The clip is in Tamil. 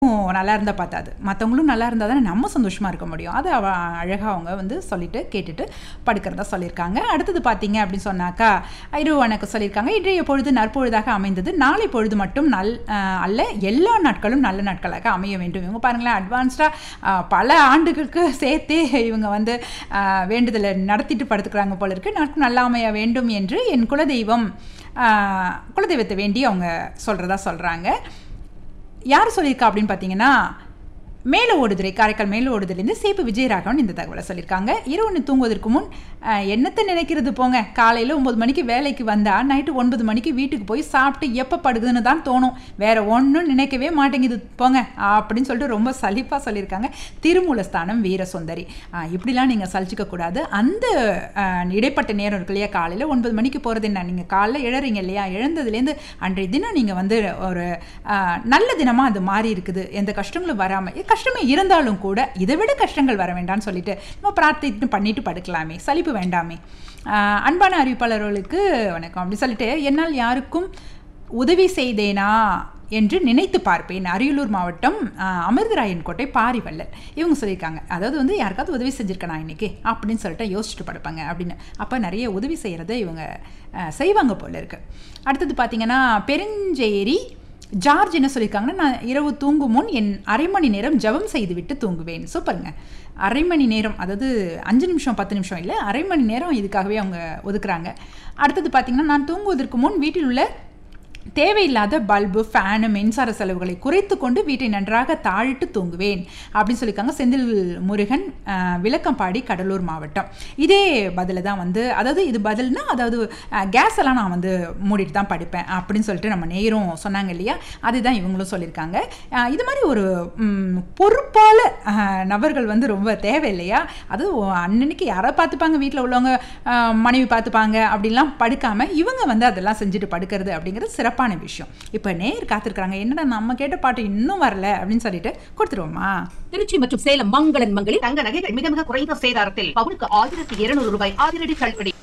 நல்லா இருந்தால் பார்த்தாது மற்றவங்களும் நல்லா இருந்தால் தானே நம்ம சந்தோஷமாக இருக்க முடியும் அதை அவ அழகாக அவங்க வந்து சொல்லிட்டு கேட்டுட்டு படுக்கிறதா சொல்லியிருக்காங்க அடுத்தது பார்த்தீங்க அப்படின்னு சொன்னாக்கா இரவு வணக்கம் சொல்லியிருக்காங்க இன்றைய பொழுது நற்பொழுதாக அமைந்தது நாளை பொழுது மட்டும் நல் அஹ், அல்ல எல்லா நாட்களும் நல்ல நாட்களாக அமைய வேண்டும் இவங்க பாருங்களேன் அட்வான்ஸ்டாக பல ஆண்டுகளுக்கு சேர்த்தே இவங்க வந்து அஹ், வேண்டுதலை நடத்திட்டு படுத்துக்கிறாங்க போல இருக்கு நாட்கள் நல்லா அமைய வேண்டும் என்று என் குலதெய்வம் அஹ், குலதெய்வத்தை வேண்டி அவங்க சொல்கிறதா சொல்கிறாங்க யார் சொல்லியிருக்கா அப்படின்னு பார்த்தீங்கன்னா மேலே ஓடுதுறை காரைக்கால் மேலே ஓடுதுலேருந்து சேப்பு விஜயராகவன் இந்த தகவலை சொல்லியிருக்காங்க இரவு தூங்குவதற்கு முன் அஹ், என்னத்தை நினைக்கிறது போங்க காலையில் ஒம்பது மணிக்கு வேலைக்கு வந்தால் நைட்டு ஒன்பது மணிக்கு வீட்டுக்கு போய் சாப்பிட்டு எப்போ படுக்குதுன்னு தான் தோணும் வேற ஒன்றும் நினைக்கவே மாட்டேங்குது போங்க அப்படின்னு சொல்லிட்டு ரொம்ப சலிப்பாக சொல்லியிருக்காங்க திருமூலஸ்தானம் வீர சுந்தரி அஹ், இப்படிலாம் நீங்கள் சலிச்சிக்க கூடாது அந்த அஹ், இடைப்பட்ட நேரம் இருக்கு இல்லையா காலையில் ஒன்பது மணிக்கு போகிறது என்ன நீங்கள் காலைல எழறீங்க இல்லையா எழுந்ததுலேருந்து அன்றைய தினம் நீங்கள் வந்து ஒரு அஹ், நல்ல தினமாக அது மாறி இருக்குது எந்த கஷ்டங்களும் வராமல் கஷ்டமே இருந்தாலும் கூட இதை விட கஷ்டங்கள் வர வேண்டாம்னு சொல்லிட்டு நம்ம பிரார்த்திட்டு பண்ணிட்டு படுக்கலாமே சலிப்பு வேண்டாமே அஹ், அன்பான அறிவிப்பாளர்களுக்கு வணக்கம் அப்படி சொல்லிட்டு என்னால் யாருக்கும் உதவி செய்தேனா என்று நினைத்து பார்ப்பேன் அரியலூர் மாவட்டம் அஹ், அமிர்தராயன் கோட்டை பாரிவல்லல் இவங்க சொல்லியிருக்காங்க அதாவது வந்து யாருக்காவது உதவி செஞ்சுருக்கேனா இன்னைக்கு அப்படின்னு சொல்லிட்டு யோசிச்சுட்டு படுப்பாங்க அப்படின்னு அப்போ நிறைய உதவி செய்கிறத இவங்க அஹ், செய்வாங்க போல இருக்கு அடுத்தது பார்த்தீங்கன்னா பெருஞ்சேரி ஜார்ஜ் என்ன சொல்லியிருக்காங்கன்னா நான் இரவு தூங்கும் முன் என் அரை மணி நேரம் ஜெபம் செய்துவிட்டு தூங்குவேன் சூப்பருங்க அரை மணி நேரம் அதாவது அஞ்சு நிமிஷம் பத்து நிமிஷம் இல்லை அரை மணி நேரம் இதுக்காகவே அவங்க ஒதுக்குறாங்க அடுத்தது பார்த்தீங்கன்னா நான் தூங்குவதற்கு முன் வீட்டில் உள்ள தேவையில்லாத பல்பு ஃபேனு மின்சார செலவுகளை குறைத்து கொண்டு வீட்டை நன்றாக தாழிட்டு தூங்குவேன் அப்படின்னு சொல்லியிருக்காங்க செந்தில் முருகன் அஹ், விளக்கம்பாடி கடலூர் மாவட்டம் இதே பதில தான் வந்து அதாவது இது பதில்னா அதாவது கேஸ் எல்லாம் நான் வந்து மூடிட்டு தான் படுப்பேன் அப்படின்னு சொல்லிட்டு நம்ம நேரும் சொன்னாங்க இல்லையா அதுதான் இவங்களும் சொல்லியிருக்காங்க அஹ், இது மாதிரி ஒரு ம், பொறுப்பால அஹ், நபர்கள் வந்து ரொம்ப தேவை இல்லையா அது அன்னன்னைக்கு யாரை பார்த்துப்பாங்க வீட்டில் உள்ளவங்க அஹ், மனைவி பார்த்துப்பாங்க அப்படிலாம் படுக்காம இவங்க வந்து அதெல்லாம் செஞ்சுட்டு படுக்கிறது அப்படிங்கிறது சிறப்பான விஷயம் இப்போ நேர் காத்திருக்காங்க என்னடா நம்ம கேட்ட பாட்டு இன்னும் வரல அப்படின்னு சொல்லிட்டு கொடுத்துருவோமா திருச்சி மற்றும் சேலம் மங்களன் மங்களில் தங்க நகைகள் மிக மிக குறைந்த சேதாரத்தில் பவுனுக்கு ஆயிரத்தி இருநூறு ரூபாய் அதிரடி தள்ளுபடி